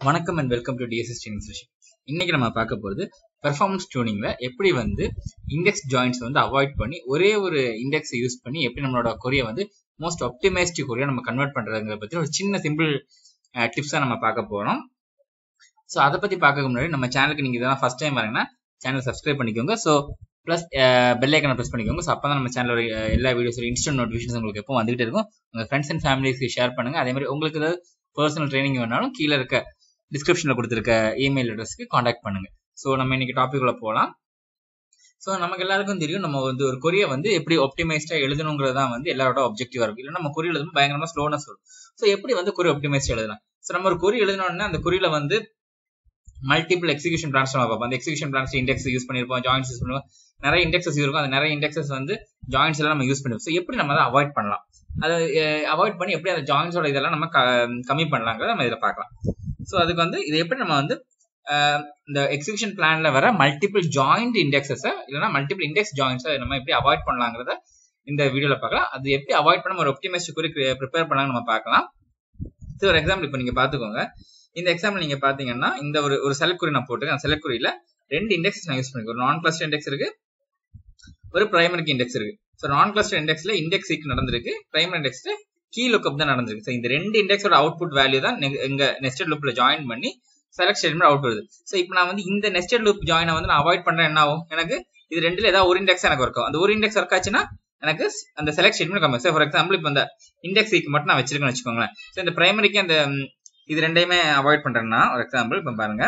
வணக்கம் and welcome to DSS training session இன்னைக்கு நம்ம பார்க்க போகிறது பெர்ஃபார்மன்ஸ் டியூனிங்ல எப்படி வந்து இண்டெக்ஸ் ஜாயின்ஸ் வந்து அவாய்ட் பண்ணி ஒரே ஒரு இண்டெக்ஸை யூஸ் பண்ணி எப்படி நம்மளோட கொரியை வந்து மோஸ்ட் ஆப்டிமைஸ்டு கொரியா நம்ம கன்வெர்ட் பண்றதுங்கிற பத்தி ஒரு சின்ன சிம்பிள் டிப்ஸா நம்ம பார்க்க போறோம் ஸோ அதை பத்தி பார்க்க முன்னாடி நம்ம சேனலுக்கு நீங்க இதெல்லாம் ஃபர்ஸ்ட் டைம் வரீங்கன்னா சேனல் சப்ஸ்கிரைப் பண்ணிக்கோங்க ஸோ ப்ளஸ் பெல் ஐக்கனை ப்ரெஸ் பண்ணிக்கோங்க ஸோ அப்போ தான் நம்ம சேனலோட எல்லா வீடியோஸோட இன்ஸ்டன்ட் நோட்டிஃபிகேஷன் உங்களுக்கு எப்போ வந்துகிட்டே இருக்கும் உங்கள் ஃப்ரெண்ட்ஸ் அண்ட் ஃபேமிலிஸ்க்கு ஷேர் பண்ணுங்க அதே மாதிரி உங்களுக்கு ஏதாவது பர்சனல் ட்ரைனிங் வேணாலும் கீழே இருக்க டிஸ்கிரிப்ஷனில் கொடுத்துருக்க இமெயில் அட்ரஸ்க்கு காண்டாக்ட் பண்ணுங்க ஸோ நம்ம இன்னைக்கு டாபிக் உள்ள போகலாம் ஸோ நமக்கு எல்லாருக்கும் தெரியும் நம்ம வந்து ஒரு கொரியை வந்து எப்படி ஒப்டிமைஸ்டா எழுதணுங்கிறது தான் வந்து எல்லாரோட ஆப்ஜெக்டிவா இருக்கும் இல்லை நம்ம குறி எழுதும் பயங்கரமா ஸ்லோனஸ் வரும் ஸோ எப்படி வந்து குறி ஒப்டிமைஸ்டா எழுதலாம் ஸோ நம்ம ஒரு குறி எழுதணும்னா அந்த குறியில வந்து மல்டிபிள் எக்ஸிகூஷன் பிளான்ஸ் நம்ம பார்ப்போம் அந்த எக்ஸிகூஷன் பிளான்ஸ் இண்டெக்ஸ் யூஸ் பண்ணிருப்போம் ஜாயின்ஸ் யூஸ் பண்ணுவோம் நிறைய இண்டெக்ஸஸ் இருக்கும் அந்த நிறைய இண்டெக்ஸஸ் வந்து ஜாயின்ஸ் எல்லாம் நம்ம யூஸ் பண்ணுவோம் ஸோ எப்படி நம்ம அதை அவாய்ட் பண்ணலாம் அதை அவாய்ட் பண்ணி எப்படி அந்த ஜாயின்ஸோட இதெல்லாம் நம்ம கம்மி பண்ணலாங்கிறத நம்ம இதில் பார்க்கலாம் ஸோ அதுக்கு வந்து இது எப்படி நம்ம வந்து இந்த எக்ஸிபிஷன் பிளான்ல வர மல்டிபிள் ஜாயிண்ட் இண்டெக்ஸஸை இல்லைனா மல்டிபிள் இண்டெக்ஸ் ஜாயின்ஸை நம்ம எப்படி அவாய்ட் பண்ணலாங்கிறத இந்த வீடியோல பார்க்கலாம் அது எப்படி அவாய்ட் பண்ண ஒரு ஒப்டிமைஸ்ட் குறி ப்ரிப்பேர் பண்ணலாம் நம்ம பார்க்கலாம் ஸோ ஒரு எக்ஸாம்பிள் இப்போ நீங்க பாத்துக்கோங்க இந்த எக்ஸாம்பிள் நீங்க பாத்தீங்கன்னா இந்த ஒரு ஒரு செலக்ட் குறி நான் போட்டுருக்கேன் அந்த செலக்ட் குறியில ரெண்டு இண்டெக்ஸ் நான் யூஸ் பண்ணிருக்கேன் ஒரு நான் கிளஸ்டர் இண்டெக்ஸ் இருக்கு ஒரு பிரைமரிக்கு இண்டெக்ஸ் இருக்கு ஸோ நான் கிளஸ்டர் இண்டெக்ஸ்ல இண்டெக்ஸ் சீக் நடந்திருக்கு பிரைமரி இண்டெக்ஸ்ல கீ லுக்கப் தான் நடந்திருக்கு ஸோ இந்த ரெண்டு இண்டெக்ஸோட அவுட்புட் வேல்யூ தான் எங்க நெஸ்டட் லூப்ல ஜாயின் பண்ணி செலக்ட் ஸ்டேட்மெண்ட் அவுட் வருது ஸோ இப்போ நான் வந்து இந்த நெஸ்டட் லூப் ஜாயினை வந்து நான் அவாய்ட் பண்றேன் என்ன ஆகும் எனக்கு இது ரெண்டுல ஏதாவது ஒரு இண்டெக்ஸ் எனக்கு ஒர்க் ஆகும் அந்த ஒரு இண்டெக்ஸ் ஒர்க் ஆச்சுன்னா எனக்கு அந்த செலக்ட் ஸ்டேட்மெண்ட் கம்மி ஃபார் எக்ஸாம்பிள் இப்போ இந்த இண்டெக்ஸ் சீக்கு மட்டும் நான் வச்சிருக்கேன்னு வச்சுக்கோங்களேன் ஸோ இந்த பிரைமரிக்கு அந்த இது ரெண்டையுமே அவாய்ட் பண்றேன்னா ஒரு எக்ஸாம்பிள் இப்போ பாருங்க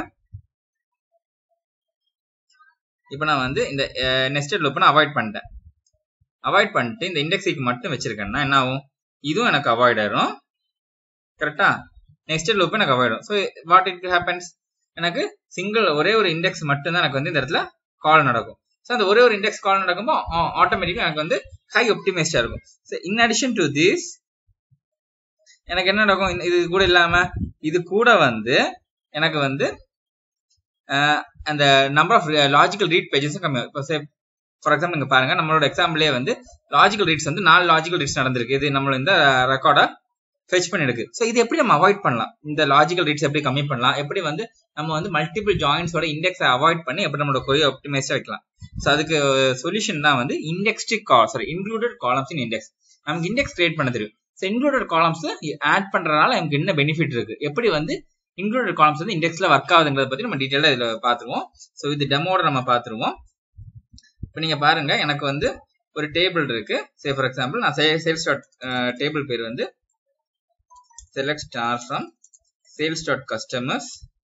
இப்போ நான் வந்து இந்த நெஸ்டட் லூப் நான் அவாய்ட் பண்ணிட்டேன் அவாய்ட் பண்ணிட்டு இந்த இண்டெக்ஸுக்கு மட்டும் வச்சிருக்கேன்னா என்ன ஆகும் இதுவும் எனக்கு அவாய்ட் ஆயிரும் கரெக்டா நெக்ஸ்ட் லூப் எனக்கு அவாய்ட் ஆகும் ஸோ வாட் இட் ஹேப்பன்ஸ் எனக்கு சிங்கிள் ஒரே ஒரு இண்டெக்ஸ் மட்டும் தான் எனக்கு வந்து இந்த இடத்துல கால் நடக்கும் ஸோ அந்த ஒரே ஒரு இண்டெக்ஸ் கால் நடக்கும்போது ஆட்டோமேட்டிக்காக எனக்கு வந்து ஹை ஒப்டிமைஸ்டா இருக்கும் so in addition to this எனக்கு என்ன நடக்கும் இது கூட இல்லாம இது கூட வந்து எனக்கு வந்து அந்த நம்பர் ஆஃப் லாஜிக்கல் ரீட் பேஜஸும் கம்மி இப்போ ஃபார் எக்ஸாம்பிள் இங்க பாருங்க நம்மளோட எக்ஸாம்பிளே வந்து லாஜிக்கல் ரீட்ஸ் வந்து நாலு லாஜிக்கல் ரீட்ஸ் நடந்திருக்கு இது நம்மள இந்த ரெக்கார்டை ஃபெச் பண்ணிருக்கு ஸோ இது எப்படி நம்ம அவாய்ட் பண்ணலாம் இந்த லாஜிக்கல் ரீட்ஸ் எப்படி கம்மி பண்ணலாம் எப்படி வந்து நம்ம வந்து மல்டிபிள் ஜாயின்ஸோட இண்டெக்ஸை அவாய்ட் பண்ணி எப்படி நம்மளோட கொரிய ஆப்டிமைஸா வைக்கலாம் ஸோ அதுக்கு சொல்யூஷன் தான் வந்து இண்டெக்ஸ்டிக் கால் sorry included columns in index நமக்கு இண்டெக்ஸ் கிரியேட் பண்ண தெரியும் ஸோ இன்க்ளூடட் காலம்ஸ் ஆட் பண்றதுனால நமக்கு என்ன பெனிஃபிட் இருக்கு எப்படி வந்து இன்க்ளூடட் காலம்ஸ் வந்து இண்டெக்ஸ்ல ஒர்க் ஆகுதுங்கிறத பத்தி நம்ம டீட்டெயிலாக இதில் பார்த்துருவோம் ஸோ இது டெமோட நம்ம பார்த்துருவோம் இப்போ நீங்க பாருங்க எனக்கு வந்து ஒரு டேபிள் இருக்கு சே ஃபார் எக்ஸாம்பிள் நான் சேல்ஸ் டாட் டேபிள் பேர் வந்து select star from sales dot customers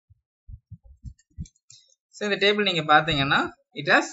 so இந்த டேபிள் நீங்க பாத்தீங்கன்னா it has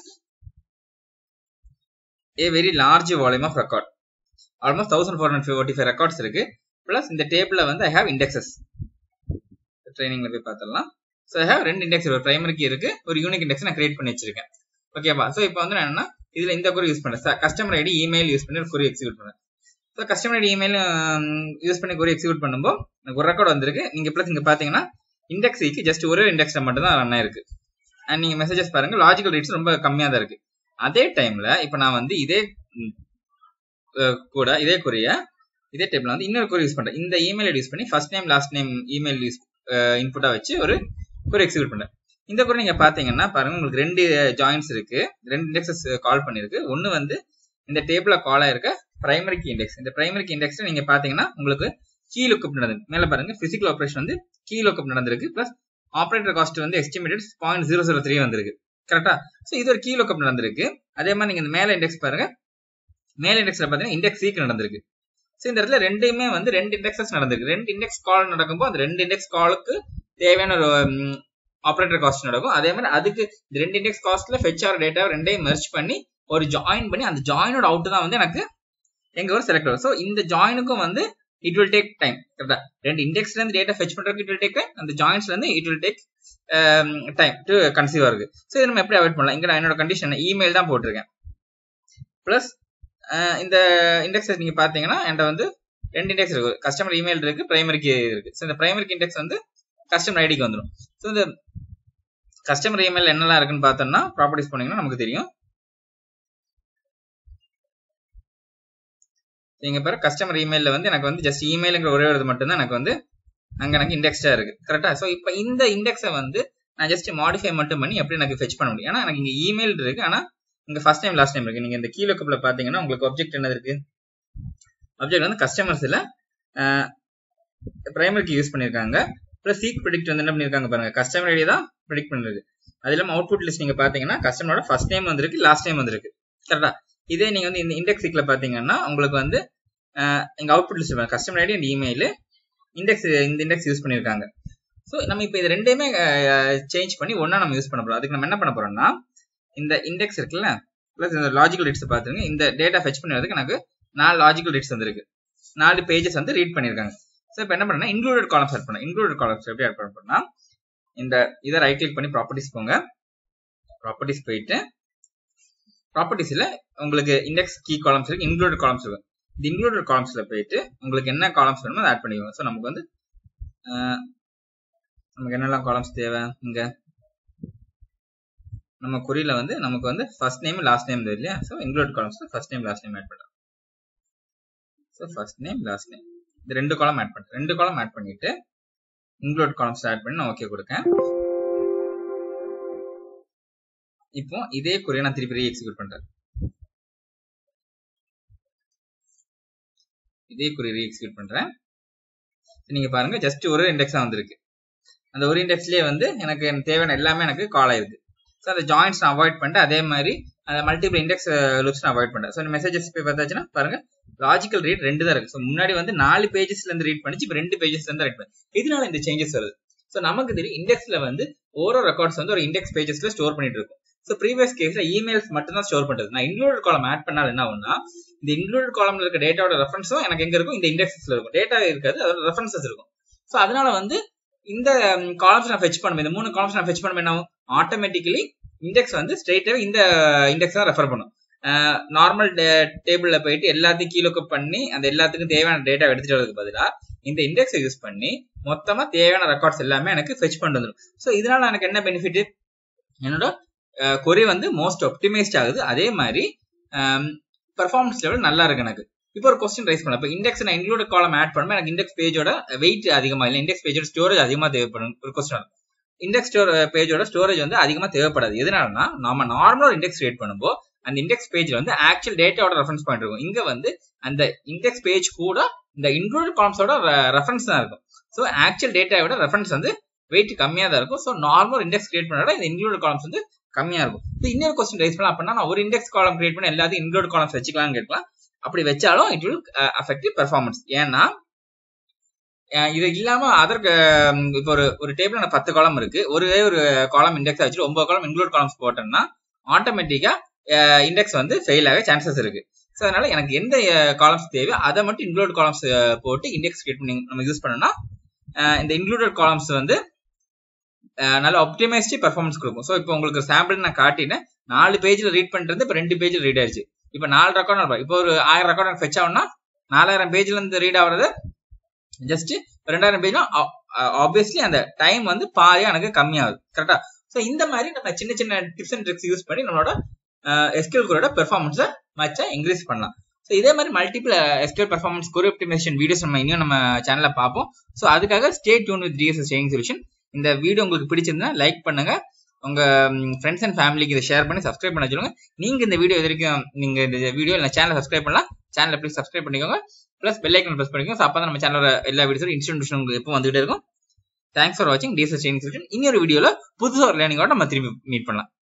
a very large volume of record almost 1445 records இருக்கு பிளஸ் இந்த டேபிள்ல வந்து ஐ ஹேவ் இண்டெக்ஸஸ் ட்ரைனிங்ல போய் பார்த்தலாம் ஸோ ஐ ஹேவ் ரெண்டு இண்டெக்ஸ் ஒரு பிரைமரிக்கு இருக்கு ஒரு யூனிக் இண்டெக்ஸ் நான் கிரியேட் பண்ணி வச்சிருக்கேன் ஓகேவா ஸோ இப்போ வந்து நான் என்னன்னா இதுல இந்த குறி யூஸ் பண்றேன் கஸ்டமர் ஐடி இமெயில் யூஸ் பண்ணி ஒரு குறி எக்ஸிக்யூட் பண்றேன் so customer ID email use பண்ணி கொரி எக்ஸிக்யூட் பண்ணும்போது எனக்கு ஒரு ரெக்கார்ட் வந்திருக்கு நீங்க பிளஸ் இங்க பாத்தீங்கன்னா இண்டெக்ஸ் ஈக்கு ஜஸ்ட் ஒரே இண்டெக்ஸ்ல மட்டும் தான் ரன் ஆயிருக்கு அண்ட் நீங்க மெசேஜஸ் பாருங்க லாஜிக்கல் ரேட்ஸ் ரொம்ப கம்மியா தான் இருக்கு அதே டைம்ல இப்போ நான் வந்து இதே கூட இதே குறிய இதே டேபிள் வந்து இன்னொரு குறி யூஸ் பண்றேன் இந்த இமெயில் யூஸ் பண்ணி first name last name email use இன்புட்டா வச்சு ஒரு குறி எக்ஸிக்யூட் பண்றேன் இந்த குறி நீங்க பாத்தீங்கன்னா பாருங்க உங்களுக்கு ரெண்டு ஜாயின்ஸ் இருக்கு ரெண்டு இண்டெக்ஸஸ் கால் பண்ணிருக்கு ஒன்னு வந்து இந்த டேபிள்ல கால் ஆயிருக்க பிரைமரி கீ இண்டெக்ஸ் இந்த பிரைமரி கீ இண்டெக்ஸ் நீங்க பாத்தீங்கன்னா உங்களுக்கு கீ லுக்கப் நடந்திருக்கு மேல பாருங்க பிசிக்கல் ஆபரேஷன் வந்து கீ லுக்கப் நடந்திருக்கு பிளஸ் ஆபரேட்டர் காஸ்ட் வந்து estimated point zero zero three வந்திருக்கு கரெக்டா சோ இது ஒரு கீ லுக்கப் நடந்திருக்கு அதே மாதிரி நீங்க இந்த மேல இண்டெக்ஸ் பாருங்க மேல இண்டெக்ஸ்ல பாத்தீங்கன்னா இண்டெக்ஸ் சீக்கு நடந்திருக்கு சோ இந்த இடத்துல ரெண்டுமே வந்து ரெண்டு இண்டெக்ஸஸ் நடந்திருக்கு ரெண்டு இண்டெக்ஸ் கால் நடக்கும்போது அந்த ரெண்டு இண்டெக்ஸ் காலுக்கு தேவையான ஒரு ஆபரேட்டர் காஸ்ட் நடக்கும் அதே மாதிரி அதுக்கு இந்த ரெண்டு இண்டெக்ஸ் காஸ்ட்ல ஃபெச் ஆர் டேட்டா ரெண்டையும் மெர்ச் பண்ணி ஒரு ஜாயின் பண்ணி அந்த ஜாயினோட அவுட் தான் வந்து எனக்கு எங்க ஒரு செலக்ட் ஆகும் ஸோ இந்த ஜாயினுக்கும் வந்து இட் வில் டேக் டைம் கரெக்டா ரெண்டு இண்டெக்ஸ்ல இருந்து டேட்டா ஃபெச் பண்றதுக்கு இட் வில் டேக் டைம் அந்த ஜாயின்ஸ்ல இருந்து it will take time to conceive ஆகுது ஸோ இதை நம்ம எப்படி அவாய்ட் பண்ணலாம் இங்க நான் என்னோட கண்டிஷன் இமெயில் தான் போட்டிருக்கேன் பிளஸ் இந்த இண்டெக்ஸ் நீங்க பாத்தீங்கன்னா என்கிட்ட வந்து ரெண்டு இண்டெக்ஸ் இருக்கு கஸ்டமர் இமெயில் இருக்கு பிரைமரிக்கு இருக்கு ஸோ இந்த பிரைமரிக்கு இண்டெக்ஸ் வந்து கஸ்டமர் ஐடிக்கு வந்துடும் ஸோ இந்த கஸ்டமர் இமெயில் என்னெல்லாம் இருக்குன்னு பார்த்தோம்னா ப்ராப்பர்ட்டிஸ் போனீங்கன்னா நமக்கு தெரியும் நீங்க பாரு கஸ்டமர் இமெயில வந்து எனக்கு வந்து ஜஸ்ட் இமெயிலுங்கிற ஒரே ஒரு இது மட்டும் தான் எனக்கு வந்து அங்க எனக்கு இண்டெக்ஸ்டா இருக்கு கரெக்டா ஸோ இப்போ இந்த இண்டெக்ஸை வந்து நான் ஜஸ்ட் மாடிஃபை மட்டும் பண்ணி எப்படி எனக்கு ஃபெச் பண்ண முடியும் ஏன்னா எனக்கு இங்க இமெயில் இருக்கு ஆனா இங்க ஃபர்ஸ்ட் டைம் லாஸ்ட் டைம் இருக்கு நீங்க இந்த கீழே கப்பில் பாத்தீங்கன்னா உங்களுக்கு ஆப்ஜெக்ட் என்னது இருக்கு ஆப்ஜெக்ட் வந்து கஸ்டமர்ஸ்ல பிரைமரிக்கு யூஸ் பண்ணிருக்காங்க ப்ளஸ் சீக் ப்ரிடிக்ட் வந்து என்ன பண்ணிருக்காங்க பாருங்க கஸ்டமர் ஐடி தான் ப்ரிடிக்ட் பண்ணிருக்கு அது இல்லாம அவுட்புட் லிஸ்ட் நீங்க பாத்தீங்கன்னா கஸ்டமரோட ஃபர்ஸ்ட் டைம் வந்திருக்கு லாஸ்ட் டைம் வந்திருக்கு கரெக்டா இதே நீங்க வந்து இந்த இண்டெக்ஸ் சீக்ல பாத்தீங்கன்னா உங்களுக்கு வந்து எங்க output list customer ID and email index இந்த இண்டெக்ஸ் யூஸ் பண்ணிருக்காங்க ஸோ நம்ம இப்போ இது ரெண்டையுமே சேஞ்ச் பண்ணி ஒன்னா நம்ம யூஸ் பண்ண போறோம் அதுக்கு நம்ம என்ன பண்ண போறோம்னா இந்த இண்டெக்ஸ் இருக்குல்ல ப்ளஸ் இந்த லாஜிக்கல் ரீட்ஸ் பார்த்துருங்க இந்த டேட்டா ஃபெச் பண்ணுறதுக்கு எனக்கு நாலு லாஜிக்கல் ரீட்ஸ் வந்திருக்கு நாலு பேஜஸ் வந்து ரீட் பண்ணியிருக்காங்க ஸோ இப்போ என்ன பண்ணா இன்க்ளூடட் காலம்ஸ் ஆட் பண்ண இன்க்ளூடட் காலம்ஸ் எப்படி ஆட் பண்ண இந்த இதை ரைட் கிளிக் பண்ணி ப்ராப்பர்ட்டிஸ் போங்க ப்ராப்பர்ட்டிஸ் போயிட்டு ப்ராப்பர்ட்டிஸ்ல உங்களுக்கு இண்டெக்ஸ் கீ காலம்ஸ் இருக்கு இன்க்ளூடட் காலம்ஸ் இருக்கு இந்த இன்க்ளூடட் காலம்ஸ்ல போயிட்டு உங்களுக்கு என்ன காலம்ஸ் வேணுமோ அதை ஆட் பண்ணிக்கோங்க ஸோ நமக்கு வந்து நமக்கு என்னெல்லாம் காலம்ஸ் தேவை இங்க நம்ம குறியில வந்து நமக்கு வந்து ஃபர்ஸ்ட் நேம் லாஸ்ட் நேம் இல்லையா so include columns first name last name add பண்ணுறோம் so first name last name இந்த ரெண்டு காலம் ஆட் பண்ணுறேன் ரெண்டு காலம் ஆட் பண்ணிட்டு இன்க்ளூட் காலம்ஸ் ஆட் பண்ணி நான் ஓகே கொடுக்கேன் இப்போ இதே குறியை நான் திருப்பி ரீ எக்ஸிக்யூட் பண்றேன் இதே குறி ரீ எக்ஸிக்யூட் பண்றேன் நீங்க பாருங்க ஜஸ்ட் ஒரு இண்டெக்ஸா வந்திருக்கு அந்த ஒரு இண்டெக்ஸ்லயே வந்து எனக்கு தேவையான எல்லாமே எனக்கு கால் ஆயிருக்கு ஸோ அந்த ஜாயின்ஸ் நான் அவாய்ட் பண்ணிட்டு அதே மாதிரி அந்த மல்டிபிள் இண்டெக்ஸ் லுப்ஸ் நான் அவாய்ட் பண்ணேன் ஸோ மெசேஜஸ் போய் பார்த்தாச்சுன்னா பாருங்க லாஜிக்கல் ரீட் ரெண்டு தான் இருக்கு ஸோ முன்னாடி வந்து நாலு பேஜஸ்ல இருந்து ரீட் பண்ணிச்சு இப்போ ரெண்டு பேஜஸ்ல இருந்து ரீட் பண்ணி இதனால இந்த சேஞ்சஸ் வருது ஸோ நமக்கு தெரியும் இண்டெக்ஸ்ல வந்து ஓரோ ரெக்கார்ட்ஸ் வந்து ஒரு இண்டெக்ஸ் பேஜஸ்ல ஸ்டோர் பண்ணிட்டு இருக்கும் ஸோ ப்ரீவியஸ் கேஸ்ல இமெயில்ஸ் மட்டும் தான் ஸ்டோர் பண்றது நான் இன்க்ளூடட் காலம் ஆட் பண்ணால் என்ன ஆகும்னா இந்த இன்க்ளூடட் காலம்ல இருக்க டேட்டாவோட ரெஃபரன்ஸும் எனக்கு எங்க இருக்கும் இந்த இண்டெக்ஸ்ல இருக்கும் டேட்டா இருக்காது அதோட ரெஃபரன்சஸ் இருக்கும் ஸோ அதனால வந்து இந்த காலம்ஸ் நான் ஃபெச் பண்ணுவேன் இந்த மூணு காலம்ஸ் நான் ஃபெச் பண்ணுவேன் என்ன ஆகும் ஆட்டோமேட்டிக்கலி இண்டெக்ஸ் வந்து ஸ்ட்ரெயிட்டாவே இந்த இண்டெக்ஸ் தான் ரெஃபர் பண்ணும் நார்மல் டேபிள்ல போயிட்டு எல்லாத்தையும் கீழே பண்ணி அந்த எல்லாத்துக்கும் தேவையான டேட்டா எடுத்துட்டு வரதுக்கு பதிலாக இந்த இண்டெக்ஸை யூஸ் பண்ணி மொத்தமா தேவையான ரெக்கார்ட்ஸ் எல்லாமே எனக்கு ஃபெச் பண்ணிட்டு வந்துடும் ஸோ இதனால எனக்கு என்ன பெனிஃபிட் என்னோட கொரி வந்து மோஸ்ட் ஆப்டிமைஸ்ட் ஆகுது அதே மாதிரி பெர்ஃபார்மன்ஸ் லெவல் நல்லா இருக்கு எனக்கு இப்போ ஒரு கொஸ்டின் ரைஸ் பண்ணலாம் இப்போ இண்டெக்ஸ் நான் இன்க்ளூட் காலம் ஆட் பண்ணும்போது எனக்கு இண்டெக்ஸ் பேஜோட வெயிட் அதிகமா இல்லை இண்டெக்ஸ் பேஜோட ஸ்டோரேஜ் அதிகமா தேவைப்படும் ஒரு கொஸ்டின் இண்டெக்ஸ் ஸ்டோர் பேஜோட ஸ்டோரேஜ் வந்து அதிகமா தேவைப்படாது எதனாலனா நம்ம நார்மலா இண்டெக்ஸ் கிரியேட் பண்ணும்போது அந்த இண்டெக்ஸ் பேஜ்ல வந்து ஆக்சுவல் டேட்டாவோட ரெஃபரன்ஸ் பாயிண்ட் இருக்கும் இங்க வந்து அந்த இண்டெக்ஸ் பேஜ் கூட இந்த இன்க்ளூட் காலம்ஸோட ரெஃபரன்ஸ் தான் இருக்கும் ஸோ ஆக்சுவல் டேட்டாவோட ரெஃபரன்ஸ் வந்து வெயிட் கம்மியா தான் இருக்கும் ஸோ நார்மல் இண்டெக்ஸ் கிரியேட் பண்ணோட இந்த இன்க்ளூட் காலம்ஸ் வந்து கம்மியா இருக்கும் இப்போ இன்னொரு கொஸ்டின் ரைஸ் பண்ணலாம் அப்படின்னா நான் ஒரு இண்டெக்ஸ் காலம் கிரியேட் பண்ணி எல்லாத்தையும் இன்க்ளூட் காலம்ஸ் வச்சுக்கலாம்னு கேட்கலாம் அப்படி வச்சாலும் இட் வில் அஃபெக்டிவ் பெர்ஃபார்மன்ஸ் ஏன்னா இது இல்லாம அதர் இப்போ ஒரு ஒரு டேபிள் எனக்கு பத்து காலம் இருக்கு ஒரே ஒரு காலம் இண்டெக்ஸ் வச்சுட்டு ஒன்பது காலம் இன்க்ளூட் காலம்ஸ் போட்டோம்னா ஆட்டோமேட்டிக்கா இண்டெக்ஸ் வந்து ஃபெயில் ஆக சான்சஸ் இருக்கு ஸோ அதனால எனக்கு எந்த காலம்ஸ் தேவையோ அதை மட்டும் இன்க்ளூட் காலம்ஸ் போட்டு இண்டெக்ஸ் கிரியேட் பண்ணி நம்ம யூஸ் பண்ணோம்னா இந்த இன்க்ளூடட் காலம்ஸ் வந்து நல்ல ஆப்டிமைஸ்டு பெர்ஃபார்மன்ஸ் கொடுக்கும் ஸோ இப்போ உங்களுக்கு சாம்பிள் நான் காட்டினேன் நாலு பேஜில் ரீட் பண்ணுறது இப்போ ரெண்டு பேஜில் ரீட் ஆயிடுச்சு இப்போ நாலு ரெக்கார்ட் இப்போ ஒரு ஆயிரம் ரெக்கார்ட் எனக்கு ஃபெச் ஆகும்னா நாலாயிரம் பேஜ்ல இருந்து ரீட் ஆகுறது ஜஸ்ட் ரெண்டாயிரம் பேஜ்னா ஆப்வியஸ்லி அந்த டைம் வந்து பாதியா எனக்கு கம்மியாகுது கரெக்டா ஸோ இந்த மாதிரி நம்ம சின்ன சின்ன டிப்ஸ் அண்ட் ட்ரிக்ஸ் யூஸ் பண்ணி நம்மளோட எஸ்கியூல் குரோட பெர்ஃபார்மன்ஸை மச்சா இன்க்ரீஸ் பண்ணலாம் ஸோ இதே மாதிரி multiple SQL performance query optimization videos நம்ம இன்னும் நம்ம சேனல்ல பார்ப்போம் ஸோ அதுக்காக stay tuned with DSS training solution இந்த வீடியோ உங்களுக்கு பிடிச்சிருந்தா லைக் பண்ணுங்க உங்க ஃப்ரெண்ட்ஸ் அண்ட் ஃபேமிலிக்கு இதை ஷேர் பண்ணி சப்ஸ்கிரைப் பண்ண சொல்லுங்க நீங்க இந்த வீடியோ இது வரைக்கும் நீங்க இந்த வீடியோ இல்லை சேனல் சப்ஸ்கிரைப் பண்ணலாம் சேனலை ப்ளீஸ் சப்ஸ்கிரைப் பண்ணிக்கோங்க ப்ளஸ் பெல் ஐக்கன் ப்ரெஸ் பண்ணிக்கோங்க ஸோ அப்போ நம்ம சேனலோட எல்லா வீடியோஸும் இன்ஸ்டியூஷன் உங்களுக்கு எப்போ வந்துகிட்டே இருக்கும் தேங்க்ஸ் ஃபார் வாட்சிங் டிஎஸ்எஸ் ட்ரைனிங் சொல்யூஷன் இன்னொரு வீடியோல புதுசாக ஒரு லேர்னிங்கோட நம்ம திரும்பி மீட் பண்ணலாம்